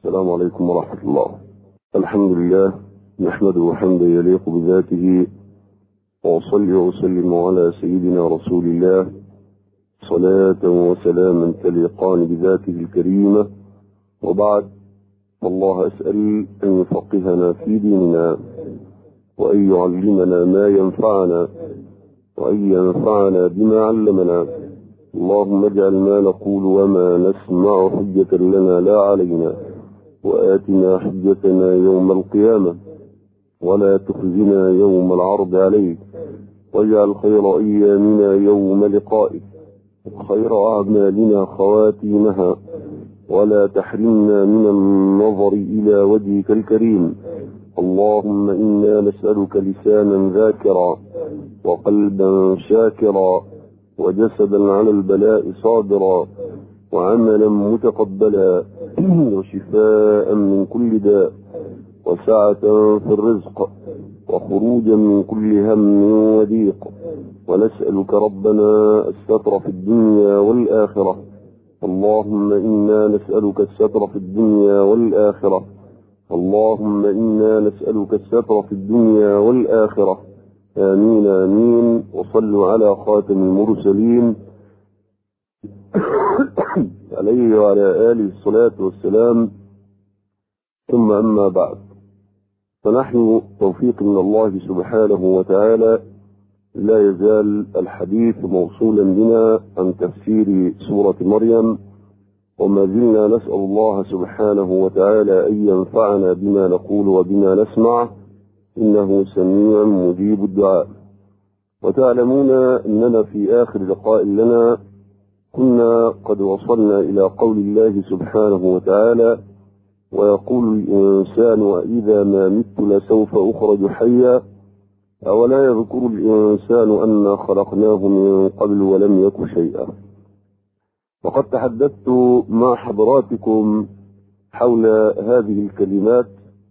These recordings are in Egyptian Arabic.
السلام عليكم ورحمة الله الحمد لله نحمده حمدا يليق بذاته وأصلي وأسلم على سيدنا رسول الله صلاة وسلاما تليقان بذاته الكريمة وبعد الله أسأل أن يفقهنا في ديننا وأن يعلمنا ما ينفعنا وأن ينفعنا بما علمنا اللهم اجعل ما نقول وما نسمع حجة لنا لا علينا وآتنا حجتنا يوم القيامة ولا تخزنا يوم العرض عليك واجعل خير أيامنا يوم لقائك وخير أعمالنا خواتيمها ولا تحرمنا من النظر إلى وجهك الكريم اللهم إنا نسألك لسانا ذاكرا وقلبا شاكرا وجسدا على البلاء صابرا وعملا متقبلا وشفاء من كل داء وسعة في الرزق وخروجا من كل هم وضيق ونسألك ربنا الستر في الدنيا والآخرة اللهم إنا نسألك الستر في الدنيا والآخرة اللهم إنا نسألك الستر في الدنيا والآخرة آمين آمين وصلوا على خاتم المرسلين عليه وعلى آله الصلاة والسلام ثم أما بعد فنحن توفيق من الله سبحانه وتعالى لا يزال الحديث موصولا بنا عن تفسير سورة مريم وما زلنا نسأل الله سبحانه وتعالى أن ينفعنا بما نقول وبما نسمع إنه سميع مجيب الدعاء وتعلمون أننا في آخر لقاء لنا كنا قد وصلنا إلى قول الله سبحانه وتعالى ويقول الإنسان وإذا ما مت لسوف أخرج حيا أولا يذكر الإنسان أنا خلقناه من قبل ولم يك شيئا وقد تحدثت مع حضراتكم حول هذه الكلمات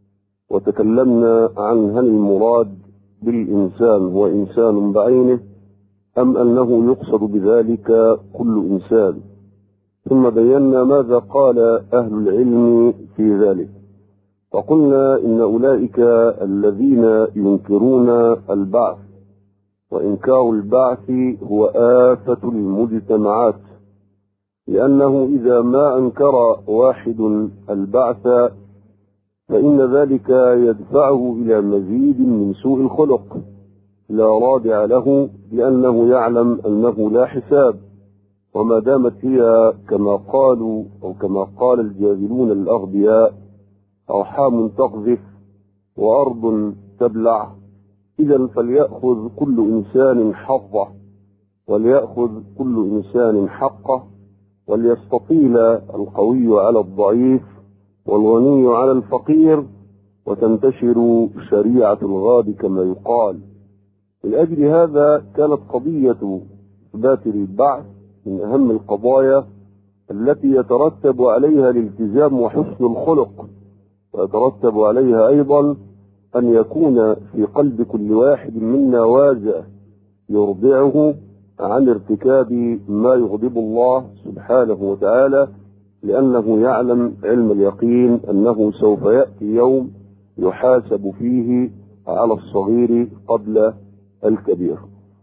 وتكلمنا عن هل المراد بالإنسان هو إنسان بعينه أم أنه يقصد بذلك كل إنسان ثم بينا ماذا قال أهل العلم في ذلك فقلنا إن أولئك الذين ينكرون البعث وإنكار البعث هو آفة المجتمعات لأنه إذا ما أنكر واحد البعث فإن ذلك يدفعه إلى مزيد من سوء الخلق لا رادع له لأنه يعلم أنه لا حساب وما دامت هي كما قالوا أو كما قال الجاهلون الأغبياء أرحام تقذف وأرض تبلع إذا فليأخذ كل إنسان حظه وليأخذ كل إنسان حقه وليستطيل القوي على الضعيف والغني على الفقير وتنتشر شريعة الغاب كما يقال من أجل هذا كانت قضية إثبات البعث من أهم القضايا التي يترتب عليها الالتزام وحسن الخلق ويترتب عليها أيضا أن يكون في قلب كل واحد منا وازع يرضعه عن ارتكاب ما يغضب الله سبحانه وتعالى لأنه يعلم علم اليقين أنه سوف يأتي يوم يحاسب فيه على الصغير قبل الكبير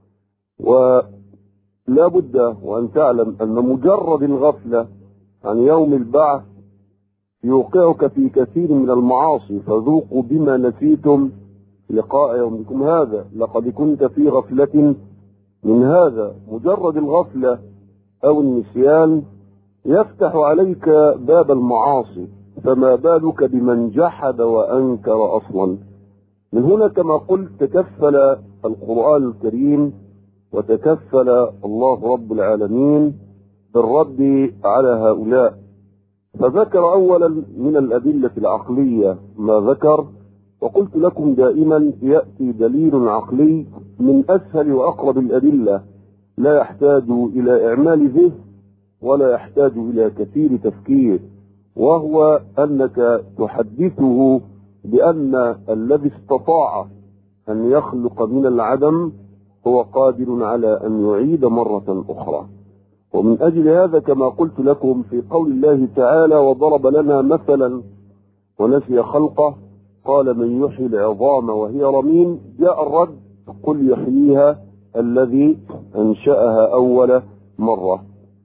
ولا بد وأن تعلم أن مجرد الغفلة عن يوم البعث يوقعك في كثير من المعاصي فذوقوا بما نسيتم لقاء يومكم هذا لقد كنت في غفلة من هذا مجرد الغفلة أو النسيان يفتح عليك باب المعاصي فما بالك بمن جحد وأنكر أصلا من هنا كما قلت تكفل القرآن الكريم وتكفل الله رب العالمين بالرد على هؤلاء فذكر أولا من الأدلة العقلية ما ذكر وقلت لكم دائما يأتي دليل عقلي من أسهل وأقرب الأدلة لا يحتاج إلى إعمال ذهن ولا يحتاج إلى كثير تفكير وهو أنك تحدثه بأن الذي استطاع أن يخلق من العدم هو قادر على أن يعيد مرة أخرى ومن أجل هذا كما قلت لكم في قول الله تعالى وضرب لنا مثلا ونسي خلقه قال من يحيي العظام وهي رميم جاء الرد قل يحييها الذي أنشأها أول مرة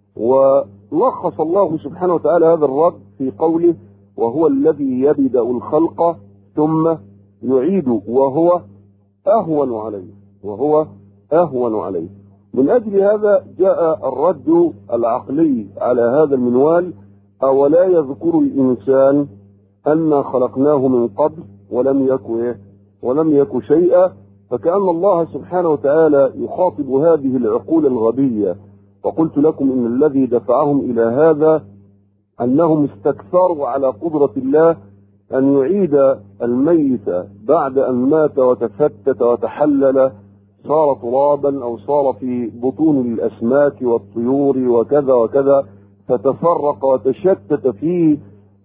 ولخص الله سبحانه وتعالى هذا الرد في قوله وهو الذي يبدأ الخلق ثم يعيد وهو أهون عليه وهو أهون عليه من أجل هذا جاء الرد العقلي على هذا المنوال أولا يذكر الإنسان أنا خلقناه من قبل ولم يك ولم يك شيئا فكأن الله سبحانه وتعالى يخاطب هذه العقول الغبية وقلت لكم إن الذي دفعهم إلى هذا أنهم استكثروا على قدرة الله أن يعيد الميت بعد أن مات وتفتت وتحلل صار ترابا أو صار في بطون الأسماك والطيور وكذا وكذا فتفرق وتشتت في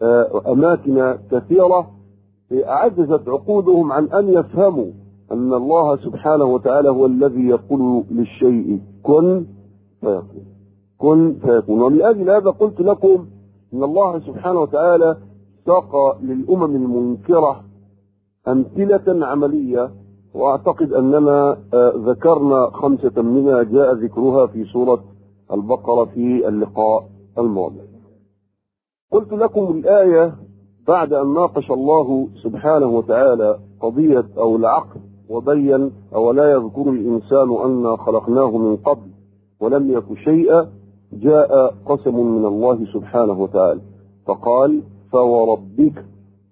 أماكن كثيرة عجزت عقولهم عن أن يفهموا أن الله سبحانه وتعالى هو الذي يقول للشيء كن فيكون كن فيكون ومن أجل هذا قلت لكم أن الله سبحانه وتعالى ساق للأمم المنكرة أمثلة عملية وأعتقد أننا ذكرنا خمسة منها جاء ذكرها في سورة البقرة في اللقاء الماضي قلت لكم الآية بعد أن ناقش الله سبحانه وتعالى قضية أو العقل وبين أولا يذكر الإنسان أنا خلقناه من قبل ولم يك شيئا جاء قسم من الله سبحانه وتعالى فقال فوربك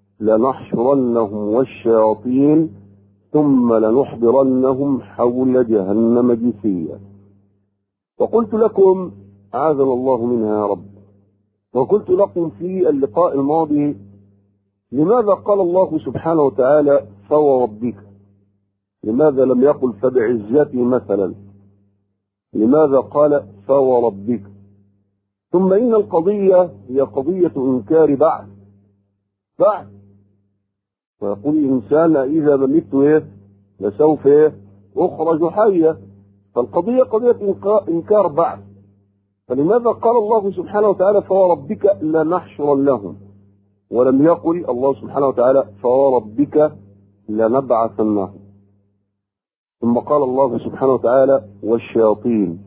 لنحشرنهم والشياطين ثم لنحضرنهم حول جهنم جثيا وقلت لكم أعاذنا الله منها يا رب وقلت لكم في اللقاء الماضي لماذا قال الله سبحانه وتعالى فوربك لماذا لم يقل فبعزتي مثلا لماذا قال فوربك ثم إن القضية هي قضية إنكار بعث بعث ويقول الإنسان إذا مت إيه لسوف إيه أخرج حيا فالقضية قضية إنكار بعث فلماذا قال الله سبحانه وتعالى فوربك لنحشرا لهم ولم يقل الله سبحانه وتعالى فوربك لنبعثنهم ثم قال الله سبحانه وتعالى والشياطين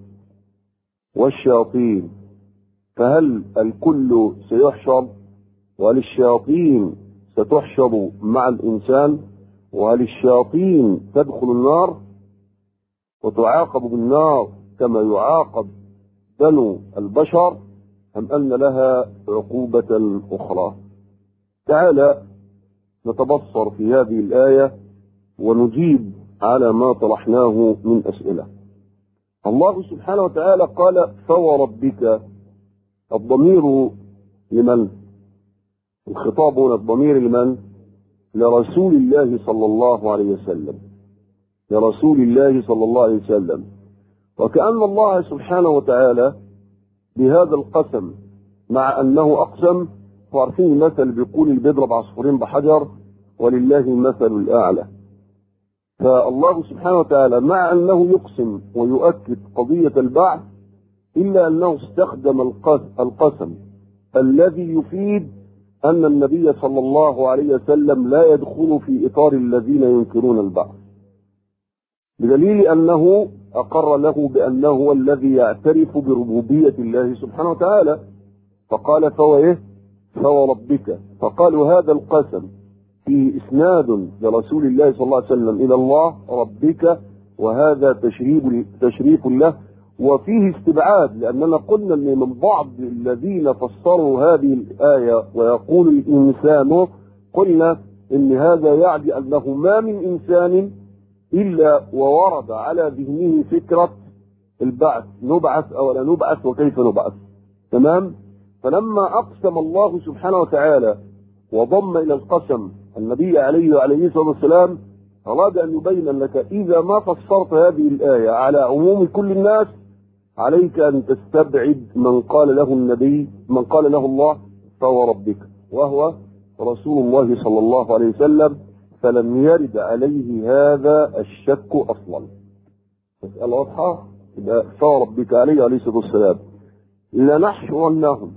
والشياطين فهل الكل سيحشر وهل الشياطين ستحشر مع الإنسان وهل الشياطين تدخل النار وتعاقب بالنار كما يعاقب بنو البشر أم أن لها عقوبة أخرى تعالى نتبصر في هذه الآية ونجيب على ما طرحناه من أسئلة الله سبحانه وتعالى قال فوربك الضمير لمن الخطاب هنا الضمير لمن لرسول الله صلى الله عليه وسلم لرسول الله صلى الله عليه وسلم وكأن الله سبحانه وتعالى بهذا القسم مع أنه أقسم وعارفين المثل بيقول اللي بيضرب عصفورين بحجر ولله المثل الأعلى فالله سبحانه وتعالى مع أنه يقسم ويؤكد قضية البعث إلا أنه استخدم القسم الذي يفيد أن النبي صلى الله عليه وسلم لا يدخل في إطار الذين ينكرون البعث بدليل أنه أقر له بأنه هو الذي يعترف بربوبية الله سبحانه وتعالى فقال فهو إيه فوربك فقالوا هذا القسم فيه إسناد لرسول الله صلى الله عليه وسلم إلى الله ربك وهذا تشريف تشريف له وفيه استبعاد لأننا قلنا أن من بعض الذين فسروا هذه الآية ويقول الإنسان قلنا إن هذا يعني أنه ما من إنسان إلا وورد على ذهنه فكرة البعث نبعث أو لا نبعث وكيف نبعث تمام فلما أقسم الله سبحانه وتعالى وضم إلى القسم النبي عليه وعليه الصلاة والسلام أراد أن يبين لك إذا ما فسرت هذه الآية على عموم كل الناس عليك أن تستبعد من قال له النبي من قال له الله فهو ربك وهو رسول الله صلى الله عليه وسلم فلم يرد عليه هذا الشك أصلا مسألة واضحة يبقى فهو ربك عليه عليه الصلاة والسلام لنحشرنهم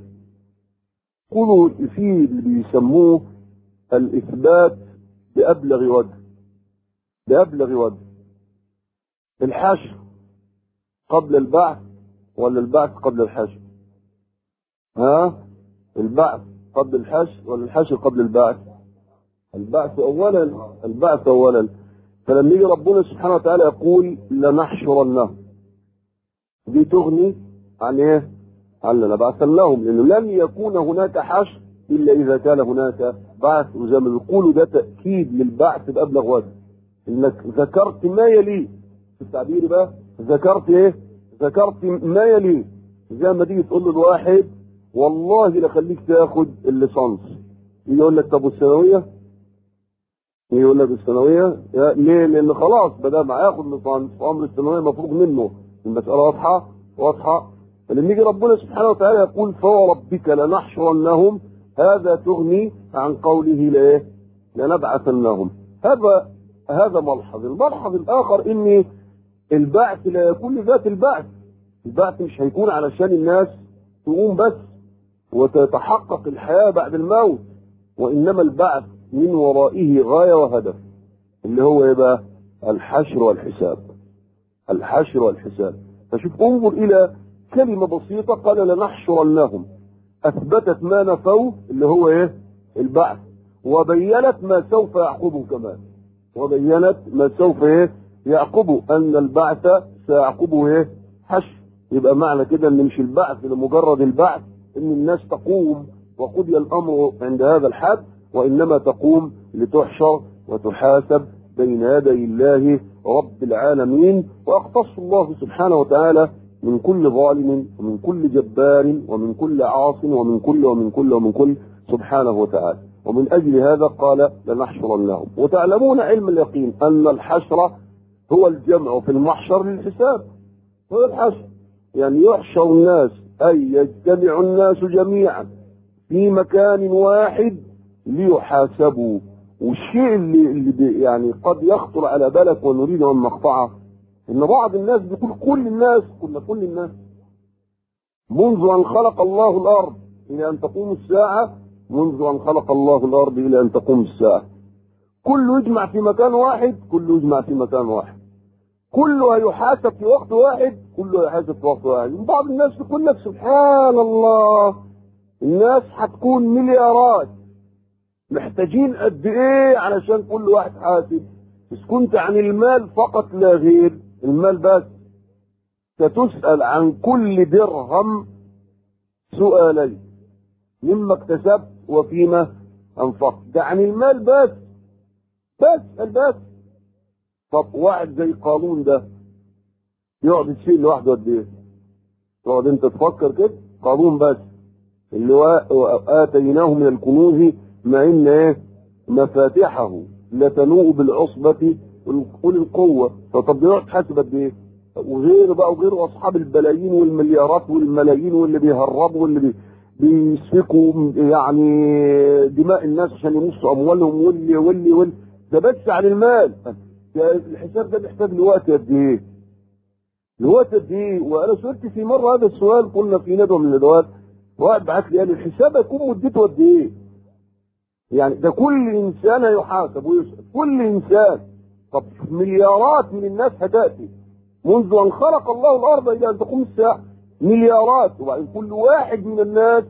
قولوا في اللي بيسموه الإثبات بأبلغ وجه بأبلغ وجه الحشر قبل البعث ولا البعث قبل الحشر ها البعث قبل الحشر ولا الحشر قبل البعث البعث اولا البعث اولا فلما يجي ربنا سبحانه وتعالى يقول لنحشرنهم دي تغني عن ايه عن لنبعثنهم لانه لن يكون هناك حشر الا اذا كان هناك بعث وزي ما بيقولوا ده تاكيد للبعث بابلغ وجه انك ذكرت ما يليه في التعبير بقى ذكرت ايه ذكرت ما يليه زي ما تيجي تقول للواحد والله لخليك تاخد الليسانس يجي يقول لك طب والثانويه يقول لك الثانويه يا- ليه؟ لان خلاص بدل ما هياخد ليسانس وامر الثانويه مفروغ منه المساله واضحه واضحه فلما يجي ربنا سبحانه وتعالى يقول فوربك لنحشرنهم هذا تغني عن قوله لايه؟ لنبعثنهم هذا هذا ملحظ الملحظ الاخر ان البعث لا يكون لذات البعث البعث مش هيكون علشان الناس تقوم بس وتتحقق الحياة بعد الموت وإنما البعث من ورائه غاية وهدف اللي هو ايه بقى الحشر والحساب الحشر والحساب فشوف انظر إلى كلمة بسيطة قال لنحشرنهم أثبتت ما نفوه اللي هو إيه البعث وبينت ما سوف يعقبه كمان وبينت ما سوف إيه يعقبه أن البعث سيعقبه إيه حشر يبقى معنى كده ان مش البعث لمجرد البعث ان الناس تقوم وقضي الامر عند هذا الحد وانما تقوم لتحشر وتحاسب بين يدي الله رب العالمين واختص الله سبحانه وتعالى من كل ظالم ومن كل جبار ومن كل عاص ومن كل ومن كل ومن كل سبحانه وتعالى ومن اجل هذا قال لنحشرنهم وتعلمون علم اليقين ان الحشر هو الجمع في المحشر للحساب هو الحشر يعني يحشر الناس أي يجتمع الناس جميعا في مكان واحد ليحاسبوا والشيء اللي, اللي بي- يعني قد يخطر على بالك ونريد أن نقطعه إن بعض الناس بيقول كل الناس كل كل الناس منذ أن خلق الله الأرض إلى أن تقوم الساعة منذ أن خلق الله الأرض إلى أن تقوم الساعة كله يجمع في مكان واحد كله يجمع في مكان واحد كله هيحاسب في وقت واحد كله هيحاسب في وقت واحد بعض الناس يقول لك سبحان الله الناس هتكون مليارات محتاجين قد ايه علشان كل واحد حاسب بس كنت عن المال فقط لا غير المال بس ستسأل عن كل درهم سؤالين مما اكتسبت وفيما انفقت ده عن المال بس بس بس طب واحد زي قانون ده يقعد يشيل لوحده قد ايه؟ تقعد انت تفكر كده قانون بس اللي هو اتيناه من الكنوز ما ان ايه؟ مفاتحه لتنوء بالعصبة أولي القوة فطب ده يقعد حاسب قد ايه؟ وغير بقى وغير اصحاب البلايين والمليارات والملايين واللي بيهربوا واللي بي بيسفكوا يعني دماء الناس عشان يمصوا اموالهم واللي واللي واللي ده بس عن المال ده الحساب ده بيحتاج لوقت قد ايه؟ لوقت قد ايه؟ وانا سئلت في مره هذا السؤال قلنا في ندوه من الندوات واحد بعت لي قال لي الحساب هيكون مدته قد ايه؟ يعني ده كل انسان هيحاسب ويسال كل انسان طب مليارات من الناس هتاتي منذ ان خلق الله الارض الى ان تقوم الساعه مليارات وبعدين كل واحد من الناس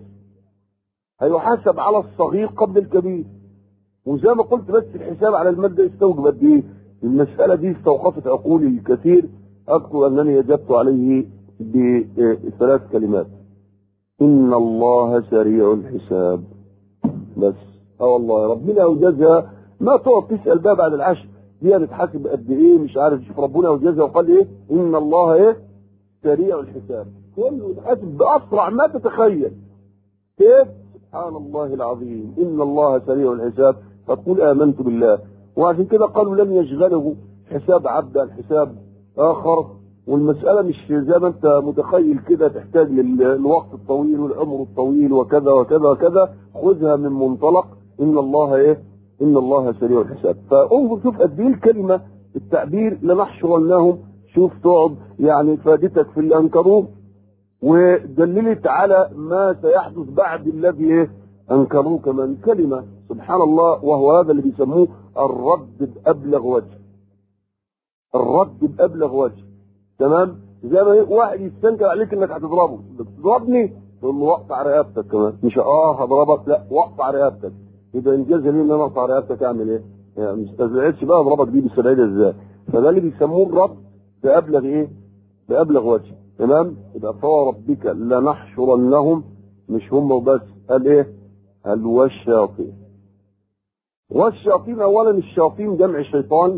هيحاسب على الصغير قبل الكبير وزي ما قلت بس الحساب على المادة يستوجب قد ايه؟ المسألة دي استوقفت عقولي الكثير أذكر أنني أجبت عليه بثلاث كلمات إن الله سريع الحساب بس اه والله ربنا يوجزها ما تقعد تسأل بقى بعد العشر دي هتتحاسب قد ايه مش عارف شوف ربنا يوجزها وقال ايه إن الله ايه سريع الحساب كله يتحاسب بأسرع ما تتخيل كيف سبحان الله العظيم إن الله سريع الحساب فتقول آمنت بالله وعشان كده قالوا لن يشغله حساب عبد عن حساب آخر والمسألة مش زي ما أنت متخيل كده تحتاج للوقت الطويل والعمر الطويل وكذا وكذا وكذا خذها من منطلق إن الله إيه؟ إن الله سريع الحساب فانظر شوف قد إيه الكلمة التعبير لنحشرنهم شوف تقعد يعني فادتك في اللي أنكروه ودللت على ما سيحدث بعد الذي إيه؟ انكروه كمان كلمه سبحان الله وهو هذا اللي بيسموه الرد بابلغ وجه الرد بابلغ وجه تمام زي ما واحد يستنكر عليك انك هتضربه بتضربني تقول له وقطع رقبتك كمان مش اه هضربك لا وقطع رقبتك يبقى انجاز لي ان انا اقطع رقبتك اعمل ايه؟ يعني مش تزعلش بقى اضربك دي بالسبعيه ازاي فده اللي بيسموه الرد بابلغ ايه؟ بابلغ وجه تمام؟ يبقى فوربك لنحشرنهم مش هم وبس قال ايه؟ قال والشياطين والشياطين اولا الشياطين جمع شيطان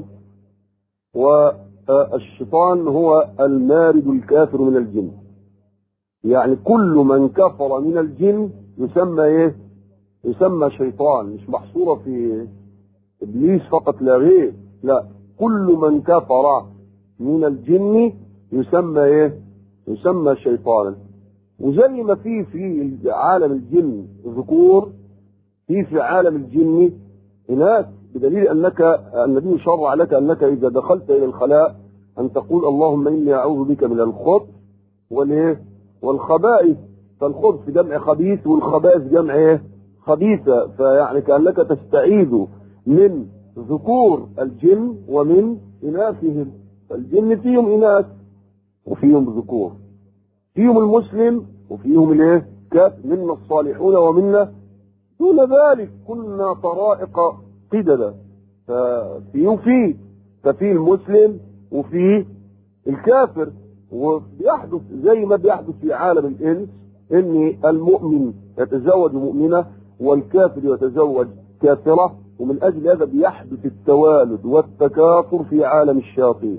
والشيطان هو المارد الكافر من الجن يعني كل من كفر من الجن يسمى ايه يسمى شيطان مش محصورة في ابليس فقط لا غير لا كل من كفر من الجن يسمى ايه يسمى شيطانا وزي ما في في عالم الجن ذكور في في عالم الجن إناث بدليل أنك النبي شرع لك أنك إذا دخلت إلى الخلاء أن تقول اللهم إني أعوذ بك من الخبث والإيه والخبائث فالخبث جمع خبيث والخبائث جمع إيه خبيثة فيعني كأنك تستعيذ من ذكور الجن ومن إناثهم فالجن فيهم إناث وفيهم ذكور فيهم المسلم وفيهم الايه كاف منا الصالحون ومنا دون ذلك كنا طرائق قددا ففي وفي ففي المسلم وفي الكافر وبيحدث زي ما بيحدث في عالم الانس ان المؤمن يتزوج مؤمنه والكافر يتزوج كافره ومن اجل هذا بيحدث التوالد والتكاثر في عالم الشياطين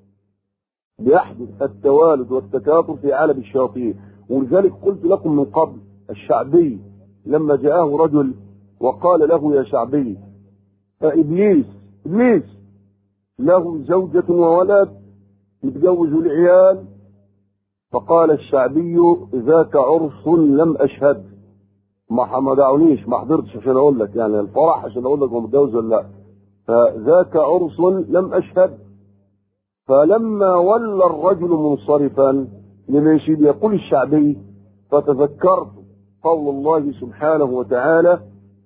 بيحدث التوالد والتكاثر في عالم الشياطين ولذلك قلت لكم من قبل الشعبي لما جاءه رجل وقال له يا شعبي فإبليس إبليس له زوجة وولد متجوز العيال فقال الشعبي ذاك عرس لم أشهد ما ما دعونيش ما حضرتش عشان أقول لك يعني الفرح عشان أقول لك هو متجوز ولا لا فذاك عرس لم أشهد فلما ولى الرجل منصرفا لماشي يقول الشعبي فتذكرت قول الله سبحانه وتعالى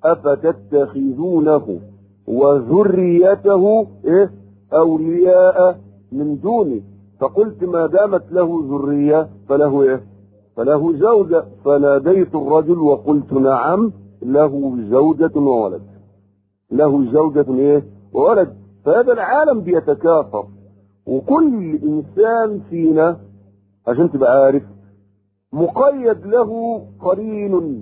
أفتتخذونه وذريته إيه أولياء من دوني فقلت ما دامت له ذرية فله إيه فله زوجة فناديت الرجل وقلت نعم له زوجة وولد له زوجة إيه وولد فهذا العالم بيتكاثر وكل إنسان فينا عشان تبقى عارف مقيد له قرين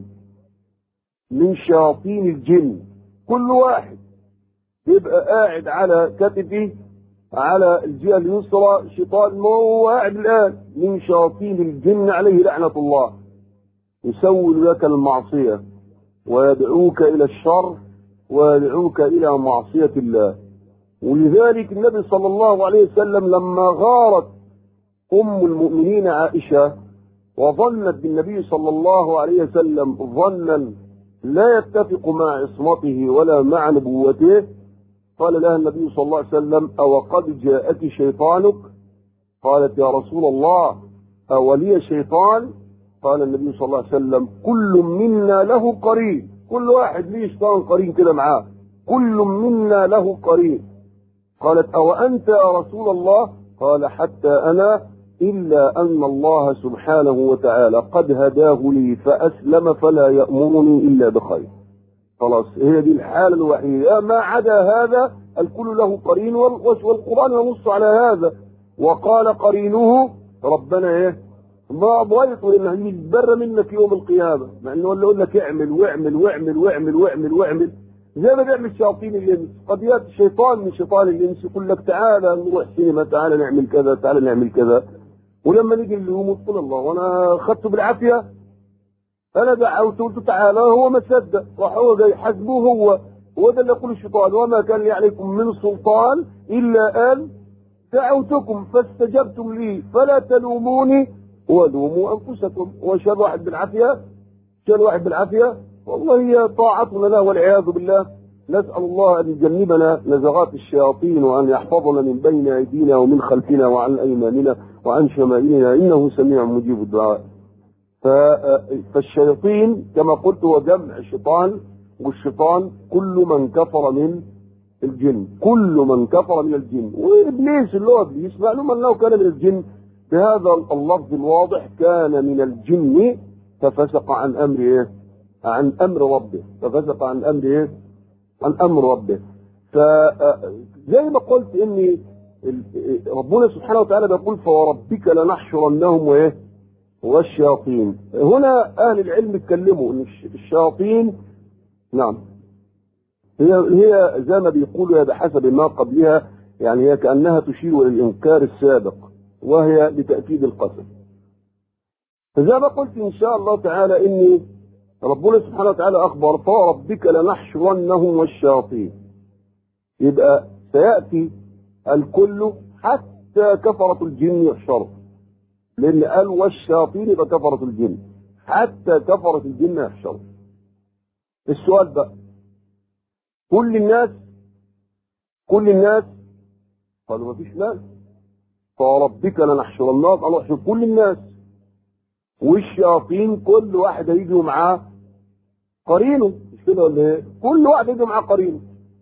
من شياطين الجن كل واحد يبقى قاعد على كتفه على الجهة اليسرى شيطان ما هو قاعد الآن من شياطين الجن عليه لعنة الله يسول لك المعصية ويدعوك إلى الشر ويدعوك إلى معصية الله ولذلك النبي صلى الله عليه وسلم لما غارت أم المؤمنين عائشة وظنت بالنبي صلى الله عليه وسلم ظنا لا يتفق مع عصمته ولا مع نبوته قال لها النبي صلى الله عليه وسلم أو قد جاءك شيطانك قالت يا رسول الله أولي شيطان قال النبي صلى الله عليه وسلم كل منا له قرين كل واحد ليه شيطان قرين كده معاه كل منا له قرين قالت أو أنت يا رسول الله قال حتى أنا إلا أن الله سبحانه وتعالى قد هداه لي فأسلم فلا يأمرني إلا بخير خلاص هي دي الحالة الوحيدة ما عدا هذا الكل له قرين والقرآن ينص على هذا وقال قرينه ربنا ايه ما ضيط لانه يتبرى منك يوم القيامة مع انه اللي يقول لك اعمل واعمل واعمل واعمل واعمل واعمل زي ما بيعمل شياطين الانس قد ياتي الشيطان من شيطان الانس يقول لك تعالى نروح سينما تعالى نعمل كذا تعالى نعمل كذا ولما نيجي اليوم تقول الله وانا اخذته بالعافيه انا دعوته قلت تعالى هو ما صدق راح هو جاي حسبوه هو هو ده اللي يقول الشيطان وما كان لي عليكم من سلطان الا ان دعوتكم فاستجبتم لي فلا تلوموني ولوموا انفسكم وشال واحد بالعافيه شال واحد بالعافيه والله هي طاعتنا له والعياذ بالله نسأل الله أن يجنبنا نزغات الشياطين وأن يحفظنا من بين أيدينا ومن خلفنا وعن أيماننا وعن شمائلنا إنه سميع مجيب الدعاء فالشياطين كما قلت هو جمع شيطان والشيطان كل من كفر من الجن كل من كفر من الجن وابليس اللي هو ابليس معلوم انه كان من الجن بهذا اللفظ الواضح كان من الجن ففسق عن امر ايه؟ عن امر ربه ففسق عن امر ايه؟ عن امر ربه فزي ما قلت ان ربنا سبحانه وتعالى بيقول فوربك لنحشرنهم وايه؟ والشياطين هنا اهل العلم اتكلموا ان الشياطين نعم هي هي زي ما بيقولوا هي بحسب ما قبلها يعني هي كانها تشير الى الانكار السابق وهي لتاكيد القسم فزي ما قلت ان شاء الله تعالى ان ربنا سبحانه وتعالى اخبر فربك لنحشرنهم والشياطين يبقى سياتي الكل حتى كفرة الجن يحشروا لان قال والشياطين يبقى كفرة الجن حتى كفرة الجن يحشروا السؤال بقى كل الناس كل الناس قالوا مفيش ناس فربك لنحشرنهم قالوا احشر كل الناس والشياطين كل واحد هيجي معاه قرينه مش كده ولا ايه؟ كل واحد هيجي معاه قرينه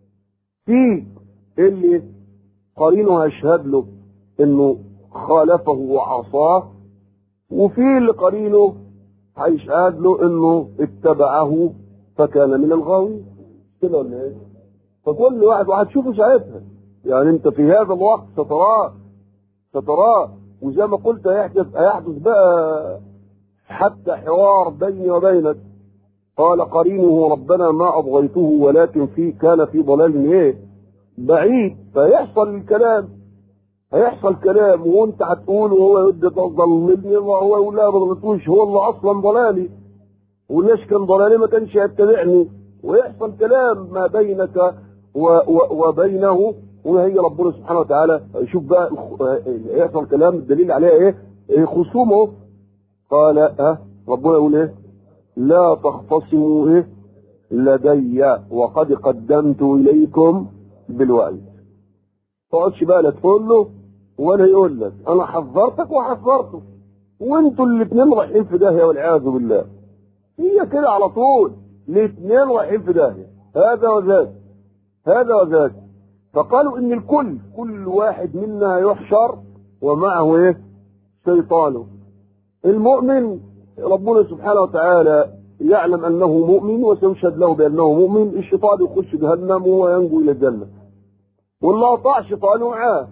في اللي قرينه هيشهد له انه خالفه وعصاه وفي اللي قرينه هيشهد له انه اتبعه فكان من الغاوي كده ولا ايه؟ فكل واحد وهتشوفه ساعتها يعني انت في هذا الوقت ستراه ستراه وزي ما قلت هيحدث هيحدث بقى حتى حوار بيني وبينك قال قرينه ربنا ما اضغيته ولكن في كان في ضلال ايه؟ بعيد فيحصل الكلام هيحصل كلام وانت هتقول وهو يد ضللني وهو يقول لا ما ضلتوش هو اللي اصلا ضلالي وليش كان ضلالي ما كانش يتبعني ويحصل كلام ما بينك و و وبينه وهي ربنا سبحانه وتعالى شوف بقى يحصل كلام الدليل عليها ايه, إيه خصومه قال اه ربنا يقول ايه لا تختصموا ايه لدي وقد قدمت اليكم بالوعيد تقعدش بقى لا تقول له ولا يقول لك انا حذرتك وحذرته وانتوا الاثنين رايحين في داهيه والعياذ بالله هي كده على طول الاثنين رايحين في داهيه هذا وذاك هذا وذاك فقالوا ان الكل كل واحد منا يحشر ومعه ايه شيطانه المؤمن ربنا سبحانه وتعالى يعلم انه مؤمن وسيشهد له بانه مؤمن الشيطان يخش جهنم وينجو الى الجنه والله طاع شيطانه معاه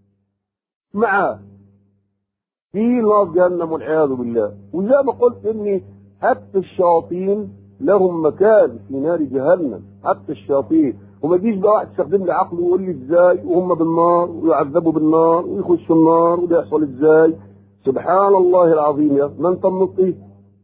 معاه في نار جهنم والعياذ بالله وزي ما قلت اني حتى الشياطين لهم مكان في نار جهنم حتى الشياطين وما يجيش بقى واحد يستخدم لي عقله ويقول لي ازاي وهم بالنار ويعذبوا بالنار ويخشوا النار وده يحصل ازاي سبحان الله العظيم يا ما انت من الطين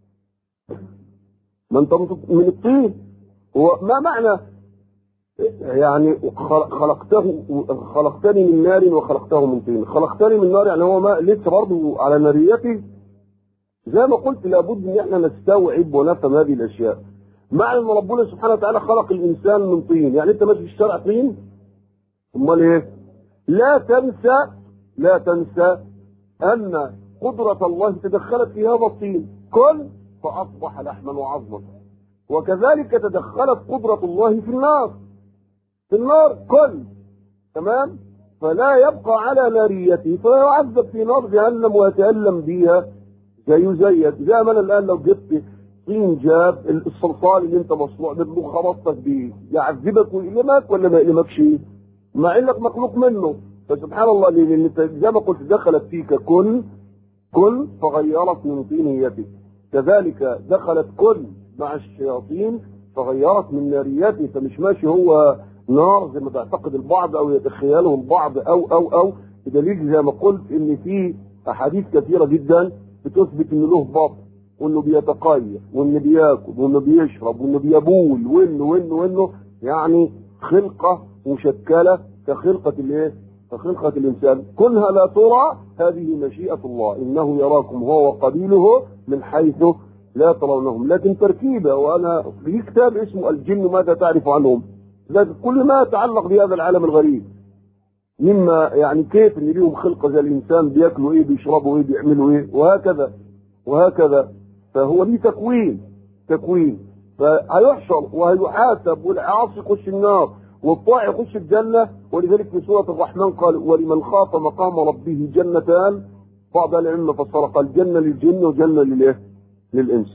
ما انت من الطين هو ما معنى يعني خلقته خلقتني من نار وخلقته من طين خلقتني من نار يعني هو ما لسه برضه على ناريته زي ما قلت لابد ان احنا نستوعب ونفهم هذه الاشياء معنى ان ربنا سبحانه وتعالى خلق الانسان من طين يعني انت ماشي في الشارع طين امال ايه لا تنسى لا تنسى ان قدرة الله تدخلت في هذا الطين كل فاصبح لحما وعظما وكذلك تدخلت قدرة الله في النار في النار كل تمام فلا يبقى على ناريته فيعذب في نار جهنم ويتألم بها زيه زيك زي ما انا الان لو جبت طين جاب الصلصال اللي انت مصنوع منه خبطتك بيه يعذبك ويؤلمك ولا ما يؤلمكش مع انك مخلوق منه فسبحان الله لان زي ما قلت دخلت فيك كن كن فغيرت من طينيتك كذلك دخلت كن مع الشياطين فغيرت من ناريته فمش ماشي هو نار زي ما تعتقد البعض او يتخيله البعض او او او بدليل زي ما قلت ان في احاديث كثيره جدا بتثبت ان له بطن وانه بيتقيأ وانه بياكل وانه بيشرب وانه بيبول وانه وانه وانه يعني خلقه مشكله كخلقه الايه؟ كخلقه الانسان كونها لا ترى هذه مشيئه الله انه يراكم هو وقبيله من حيث لا ترونهم لكن تركيبه وانا في كتاب اسمه الجن ماذا تعرف عنهم لكن كل ما يتعلق بهذا العالم الغريب مما يعني كيف ان ليهم خلقه زي الانسان بياكلوا ايه بيشربوا ايه بيعملوا ايه وهكذا وهكذا فهو ليه تكوين تكوين فهيحشر وهيحاسب والعاصي يخش النار والطائع يخش الجنة ولذلك في سورة الرحمن قال ولمن خاف مقام ربه جنتان بعض أهل العلم فسر قال جنة للجن وجنة للإيه؟ للإنس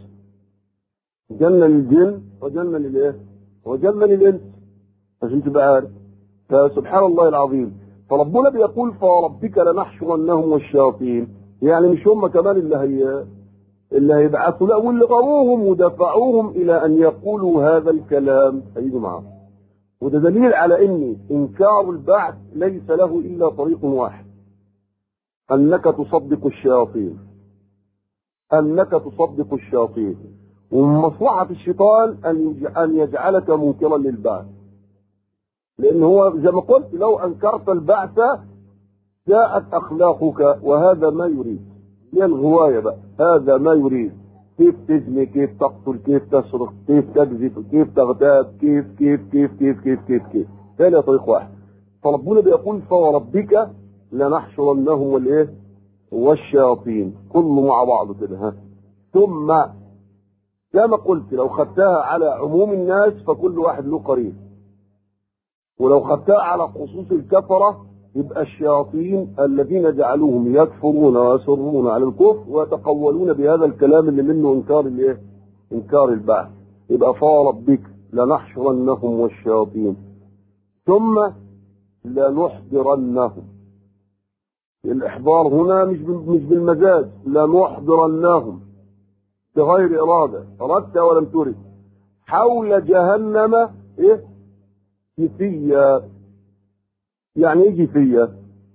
جنة للجن وجنة للإيه؟ وجنة للإنس عشان تبقى عارف فسبحان الله العظيم فربنا بيقول فوربك لنحشرنهم والشياطين يعني مش هم كمان اللي هي اللي هيبعثوا لا واللي غروهم ودفعوهم الى ان يقولوا هذا الكلام هيجوا معاهم وده دليل على ان انكار البعث ليس له الا طريق واحد انك تصدق الشياطين انك تصدق الشياطين ومن مصلحه الشيطان ان ان يجعلك منكرا للبعث لان هو زي ما قلت لو انكرت البعث جاءت اخلاقك وهذا ما يريد هي الغوايه بقى هذا ما يريد كيف تزني كيف تقتل كيف تسرق كيف تكذب كيف تغتاب كيف كيف كيف كيف كيف كيف كيف هذا طريق واحد فربنا بيقول فوربك لنحشرنهم والايه والشياطين كله مع بعض كده ها ثم كما قلت لو خدتها على عموم الناس فكل واحد له قريب ولو خدتها على خصوص الكفرة يبقى الشياطين الذين جعلوهم يكفرون ويصرون على الكفر ويتقولون بهذا الكلام اللي منه انكار الايه؟ انكار البعث يبقى فوربك لنحشرنهم والشياطين ثم لنحضرنهم الاحضار هنا مش مش بالمزاج لنحضرنهم بغير اراده اردت ولم ترد حول جهنم ايه جثية يعني ايه جثية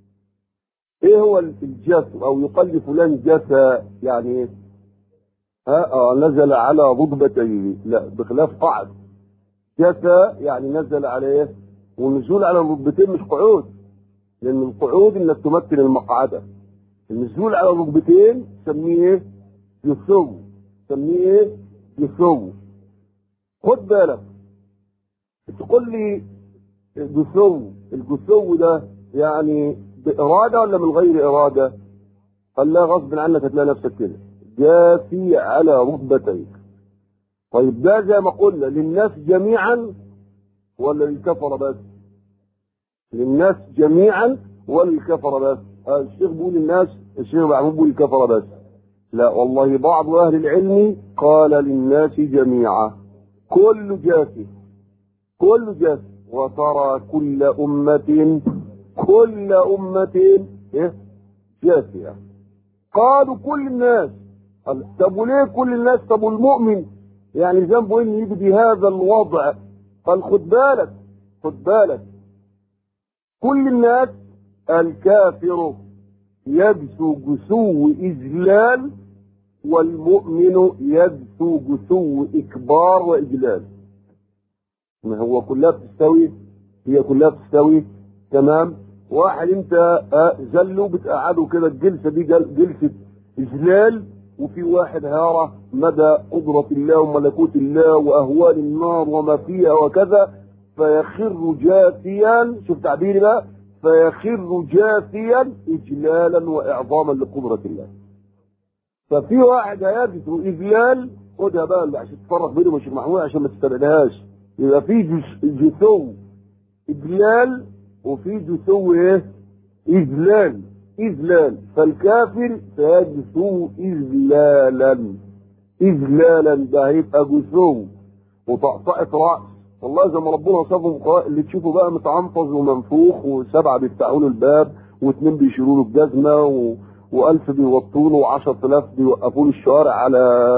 ايه هو الجث او يقال فلان جثى يعني ايه ها آه نزل على ركبتيه لا بخلاف قعد جثى يعني نزل على ايه والنزول على الركبتين مش قعود لان القعود انك تمثل المقعده النزول على الركبتين سميه ايه جثو سميه ايه جثو خد بالك تقول لي الجثو الجثو ده يعني بإرادة ولا من غير إرادة؟ قال لا غصب عنك هتلاقي نفسك كده جاثي على ركبتيك طيب ده زي ما قلنا للناس جميعا ولا للكفرة بس؟ للناس جميعا ولا للكفرة بس؟ آه الشيخ بيقول الناس الشيخ محمود بيقول الكفرة بس لا والله بعض أهل العلم قال للناس جميعا كل جاثي كل جاثي وترى كل أمة كل أمة إيه؟ جاثية قالوا كل الناس قال طب وليه كل الناس طب والمؤمن يعني ذنبه إن يجي بهذا الوضع قال خد بالك خد بالك كل الناس الكافر يجثو جثو إذلال والمؤمن يجثو جثو إكبار وإجلال ما هو كلها بتستوي هي كلها بتستوي تمام واحد انت زله بتقعده كده الجلسه دي جلسه اجلال وفي واحد هيرى مدى قدرة الله وملكوت الله واهوال النار وما فيها وكذا فيخر جاثيا شوف تعبيري بقى فيخر جاثيا اجلالا واعظاما لقدرة الله ففي واحد هيجد اجلال خدها بقى عشان تفرق بينهم يا شيخ محمود عشان ما تستبعدهاش يبقى في جثو إجلال وفي جثو إيه؟ إذلال إذلال فالكافر سيجثو إذلالا إذلالا ده هيبقى جثو وطقطقة رأس والله زي ما ربنا وصفهم اللي تشوفه بقى متعنفظ ومنفوخ وسبعة بيفتحوا له الباب واثنين بيشيلوا له الجزمة و... وألف بيوطوا له وعشرة آلاف بيوقفوا له الشوارع على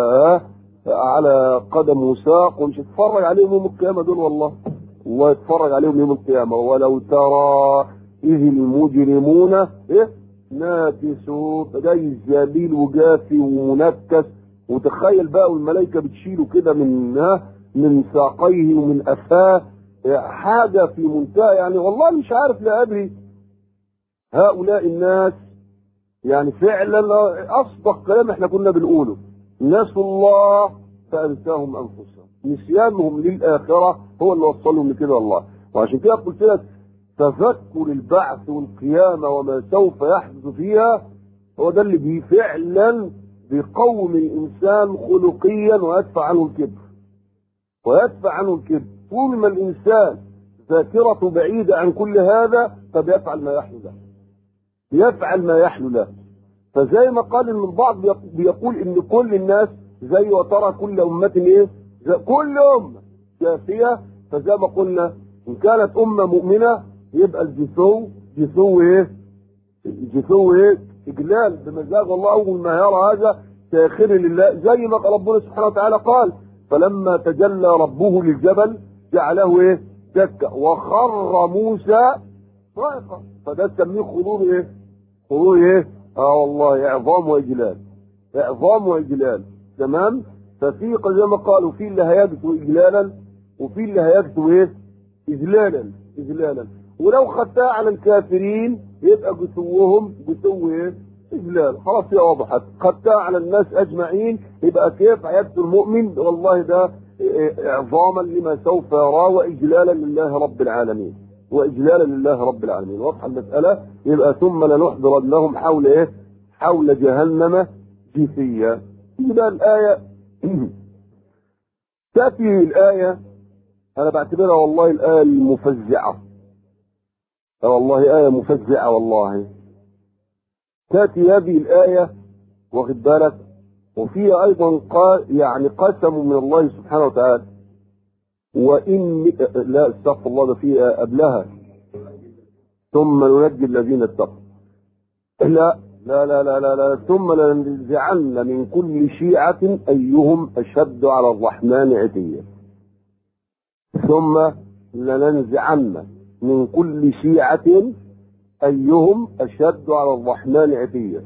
على قدم وساق ومش هتتفرج عليهم يوم القيامة دول والله ويتفرج عليهم يوم القيامة ولو ترى إذ المجرمون إيه ناكسوا جاي الزبيل وجافي ومنكس وتخيل بقى والملائكة بتشيله كده من ها من ساقيه ومن أفاه حاجة في منتهى يعني والله مش عارف لا أدري هؤلاء الناس يعني فعلا أصدق كلام احنا كنا بنقوله نسوا الله فأنساهم أنفسهم نسيانهم للآخرة هو اللي وصلهم لكده والله وعشان كده قلت لك تذكر البعث والقيامة وما سوف يحدث فيها هو ده اللي بي فعلا بيقوم الانسان خلقيا ويدفع عنه الكبر ويدفع عنه الكبر طول ما الانسان ذاكرته بعيده عن كل هذا فبيفعل ما يحلو له يفعل ما يحلو له فزي ما قال ان البعض بيقول ان كل الناس زي وترى كل امه ايه زي كل امه جاثيه فزي ما قلنا ان كانت امه مؤمنه يبقى الجثو جثو ايه جثو ايه اجلال بمزاج الله اول ما يرى هذا ساخر لله زي ما ربنا سبحانه وتعالى قال فلما تجلى ربه للجبل جعله ايه دكا وخر موسى صائقا فده تسميه خضور ايه خضور ايه اه والله اعظام واجلال اعظام واجلال تمام ففي زي ما قالوا في اللي هيجدوا اجلالا وفي اللي هيجدوا ايه اجلالا اجلالا ولو خدتها على الكافرين يبقى جسوهم جسو ايه اجلال خلاص هي وضحت خدتها على الناس اجمعين يبقى كيف هيجدوا المؤمن والله ده اعظاما لما سوف يراه واجلالا لله رب العالمين واجلالا لله رب العالمين واضحه المساله يبقى ثم لنحضرنهم حول ايه حول جهنم جثيا يبقى الايه تاتي الايه انا بعتبرها والله الايه المفزعه والله ايه مفزعه والله تاتي هذه الايه واخد بالك وفيها ايضا قال يعني قسم من الله سبحانه وتعالى وان لا استغفر الله ده فيها قبلها ثم ننجي الذين اتقوا لا لا لا لا لا, لا. ثم لننزعن من كل شيعة أيهم أشد على الرحمن عتيا ثم لننزعن من كل شيعة أيهم أشد على الرحمن عتيا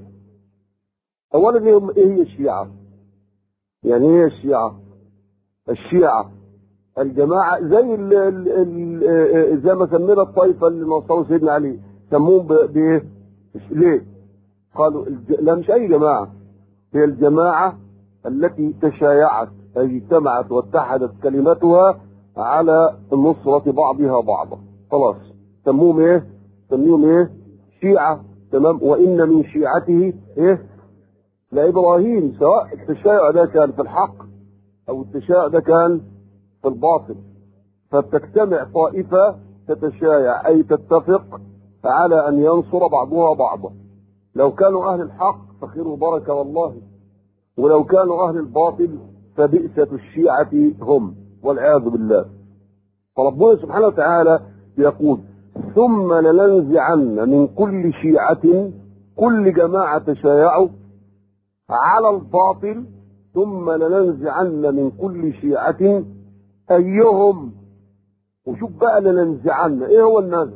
أولا إيه هي الشيعة؟ يعني إيه الشيعة؟ الشيعة الجماعة زي ال ال ال زي ما سمينا الطائفة اللي نصروا سيدنا علي سموهم بإيه؟ ليه؟ قالوا لا مش أي جماعة هي الجماعة التي تشايعت أي اجتمعت واتحدت كلمتها على نصرة بعضها بعضا خلاص سموهم ايه سميهم ايه شيعة تمام وان من شيعته ايه لابراهيم سواء التشايع ده كان في الحق او التشايع ده كان في الباطل فبتجتمع طائفة تتشايع اي تتفق على ان ينصر بعضها بعضا لو كانوا اهل الحق فخير وبركة والله ولو كانوا اهل الباطل فبئسة الشيعة هم والعياذ بالله فربنا سبحانه وتعالى يقول ثم لننزعن من كل شيعة كل جماعة تشايعوا على الباطل ثم لننزعن من كل شيعة أيهم وشوف بقى لننزعن ايه هو النزع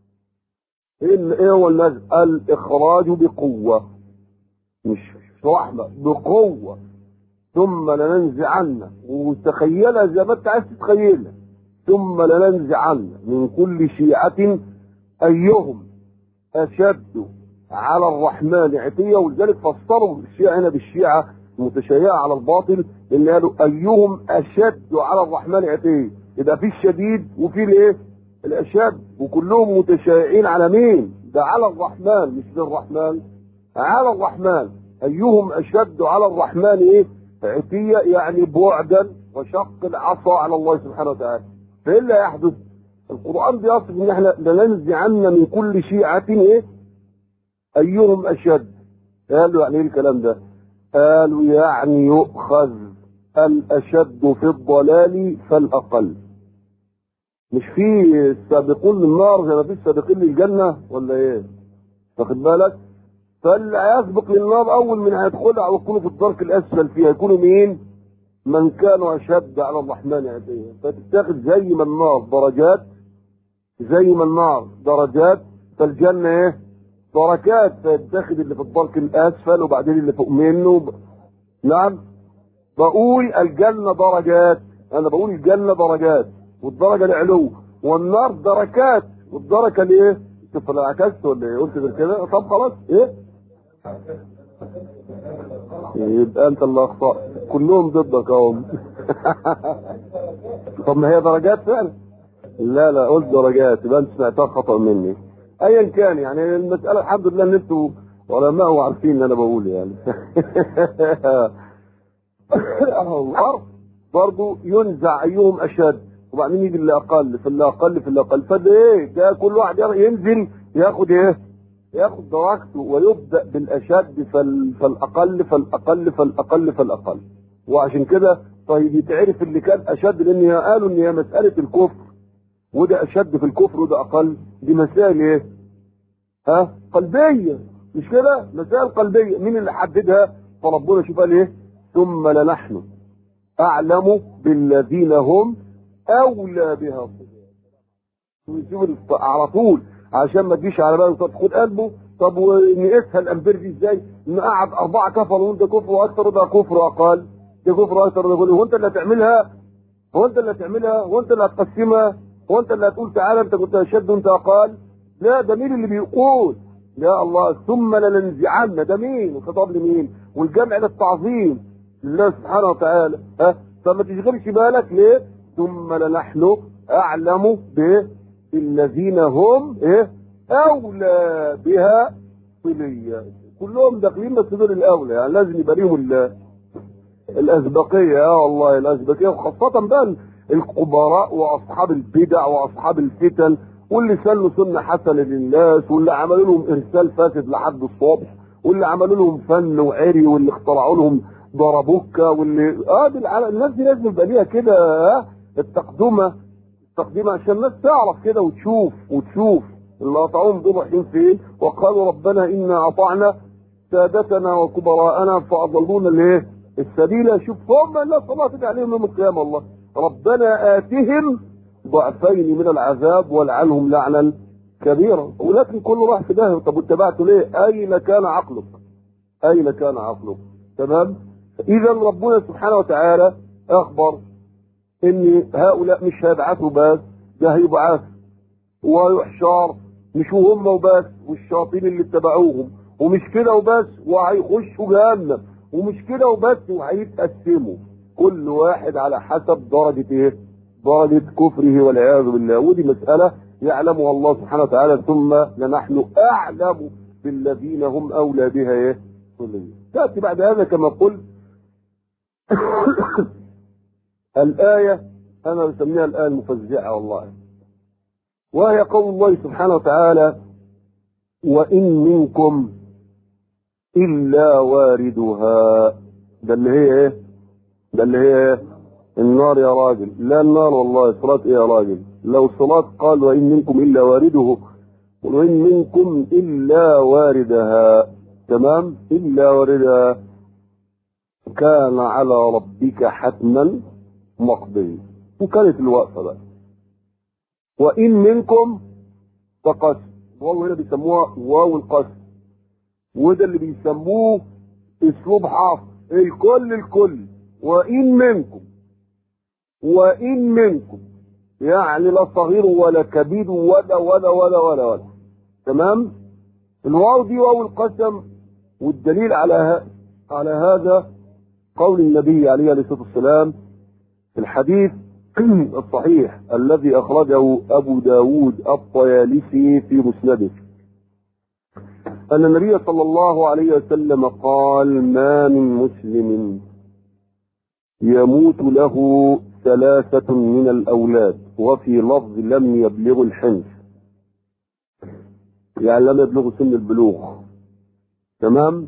ايه هو النزع الإخراج بقوة مش رحمة بقوة ثم لننزعن وتخيلها زي ما انت عايز تتخيلها ثم لننزعن من كل شيعة أيهم أشد على الرحمن عتية ولذلك فسروا الشيعة هنا بالشيعة المتشيعة على الباطل إن قالوا أيهم أشد على الرحمن عتية يبقى في الشديد وفي الإيه؟ الأشد وكلهم متشيعين على مين؟ ده على الرحمن مش للرحمن على الرحمن أيهم أشد على الرحمن إيه؟ عتية يعني بعدا وشق العصا على الله سبحانه وتعالى فايه اللي هيحدث؟ القرآن بيصف ان احنا لننزعن من كل شيعة ايه؟ ايهم اشد قالوا يعني ايه الكلام ده؟ قالوا يعني يؤخذ الاشد في الضلال فالاقل مش في السابقون للنار زي ما في السابقين للجنة ولا ايه؟ واخد بالك؟ فاللي هيسبق للنار اول من هيدخلها او يكونوا في الدرك الاسفل فيها يكونوا مين؟ من كانوا اشد على الرحمن عتيا فتتاخد زي ما النار درجات زي ما النار درجات فالجنة ايه دركات فيتاخد اللي في الدرك الاسفل وبعدين اللي فوق منه ب... نعم بقول الجنة درجات انا بقول الجنة درجات والدرجة العلو والنار دركات والدركة الايه شوف انا عكست ولا ايه قلت غير كده طب خلاص ايه يبقى انت اللي اخطأت كلهم ضدك اهو طب ما هي درجات فعلا لا لا قلت درجات يبقى انت سمعتها خطأ مني ايا كان يعني المسألة الحمد لله ان انتوا علماء عارفين اللي انا بقول يعني الارض برضه ينزع ايهم اشد وبعدين يجي اللي اقل في اللي اقل في اللي اقل فده ايه ده كل واحد ينزل ياخد ايه ياخد درجته ويبدا بالاشد فال... فالاقل فالاقل فالاقل فالاقل وعشان كده طيب يتعرف اللي كان اشد لان قالوا ان هي مساله الكفر وده اشد في الكفر وده اقل دي مسائل ايه ها قلبيه مش كده مسائل قلبيه مين اللي حددها فربنا شوف قال ايه ثم لنحن اعلم بالذين هم اولى بها ويشوف على طول عشان ما تجيش على باله طب خد قلبه طب ونقيسها الامبير دي ازاي؟ نقعد اربعه كفر وانت كفر واكثر ده كفر واقل ده كفر واكثر ده كفر هو انت اللي هتعملها؟ هو انت اللي هتعملها؟ هو انت اللي هتقسمها؟ هو انت اللي هتقول تعالى انت كنت اشد وانت اقل؟ لا ده مين اللي بيقول؟ يا الله ثم لننزعن ده مين؟ الخطاب لمين؟ والجمع للتعظيم لله سبحانه وتعالى ها؟ فما تشغلش بالك ليه؟ ثم لنحن اعلم بايه؟ الذين هم ايه اولى بها صليا كلهم داخلين بس دول الاولى يعني لازم يبقى ليهم الاسبقيه اه والله الاسبقيه وخاصه بقى الكبراء واصحاب البدع واصحاب الفتن واللي سلوا سنه حسنه للناس واللي عملوا لهم ارسال فاسد لحد الصبح واللي عملوا لهم فن وعري واللي اخترعوا لهم ضربوكه واللي اه دي الناس دي لازم يبقى ليها كده اه التقدمه تقديم عشان الناس تعرف كده وتشوف وتشوف اللي قطعوهم دول رايحين فين وقالوا ربنا انا اطعنا سادتنا وكبراءنا فاضلونا الايه؟ السبيل شوف هم الناس الله تدعي عليهم يوم القيامه الله ربنا اتهم ضعفين من العذاب والعنهم لعنا كبيرا ولكن كل راح في ده طب واتبعته ليه؟ اين كان عقلك؟ اين كان عقلك؟ تمام؟ اذا ربنا سبحانه وتعالى اخبر ان هؤلاء مش هيبعثوا بس ده هيبعث ويحشر مش هم وبس والشياطين اللي اتبعوهم ومش كده وبس وهيخشوا جهنم ومش كده وبس وهيتقسموا كل واحد على حسب درجة ايه؟ درجة كفره والعياذ بالله ودي مسألة يعلمها الله سبحانه وتعالى ثم لنحن أعلم بالذين هم أولى بها ايه؟ تأتي بعد هذا كما قلت الآية أنا بسميها الآية المفزعة والله وهي قول الله سبحانه وتعالى وإن منكم إلا واردها ده اللي هي إيه؟ ده اللي هي إيه؟ النار يا راجل لا النار والله صلاة إيه يا راجل لو صلاة قال وإن منكم إلا وارده وإن منكم إلا واردها تمام إلا واردها كان على ربك حتما مقضي وكانت الوقفة بقى وإن منكم فقسم واو هنا بيسموها واو القسم وده اللي بيسموه اسلوب حاصل الكل الكل وإن منكم وإن منكم يعني لا صغير ولا كبير ولا ولا ولا ولا ولا تمام الواو دي واو القسم والدليل على على هذا قول النبي عليه الصلاه والسلام في الحديث الصحيح الذي أخرجه أبو داود الطيالسي في مسنده أن النبي صلى الله عليه وسلم قال ما من مسلم يموت له ثلاثة من الأولاد وفي لفظ لم يبلغ الحنف يعني لم يبلغ سن البلوغ تمام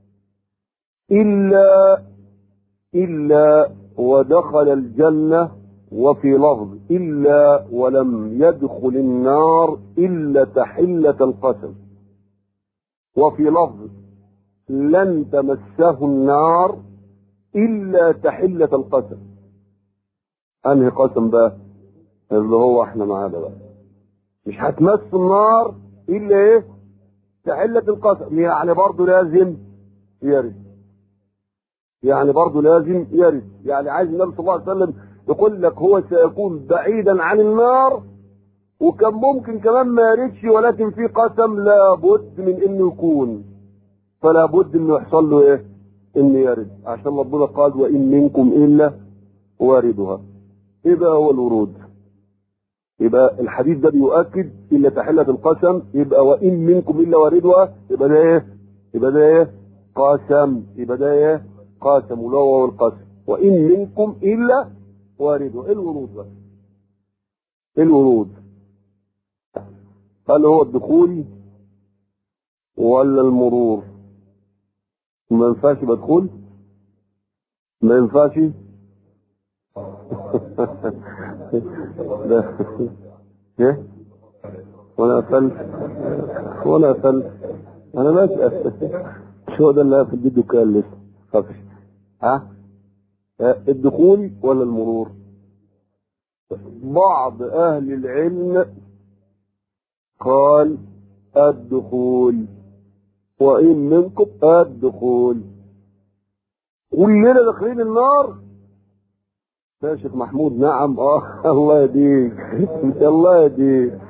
إلا إلا ودخل الجنة وفي لفظ إلا ولم يدخل النار إلا تحلة القسم وفي لفظ لن تمسه النار إلا تحلة القسم أنهي قسم بقى اللي هو احنا معانا بقى مش هتمس النار إلا إيه تحلة القسم يعني برضه لازم يرد يعني برضه لازم يرد يعني عايز النبي صلى الله عليه وسلم يقول لك هو سيكون بعيدا عن النار وكان ممكن كمان ما يردش ولكن في قسم لابد من انه يكون فلا بد انه يحصل له ايه انه يرد عشان ربنا قال وان منكم الا واردها ايه بقى هو الورود يبقى الحديث ده بيؤكد الا تحلة القسم يبقى وان منكم الا واردها يبقى ده ايه يبقى ده ايه قاسم يبقى ده ايه قاسم ولا هو القسم وان منكم الا وارده ايه الورود بقى ايه الورود هل هو الدخول ولا المرور ما ينفعش بدخل ما ينفعش ده ايه وانا قفلت وانا قفلت انا بسأل شو ده اللي في الفيديو كان لسه خفش ها الدخول ولا المرور بعض اهل العلم قال الدخول وان منكم الدخول كلنا داخلين النار يا شيخ محمود نعم اه الله يهديك الله يهديك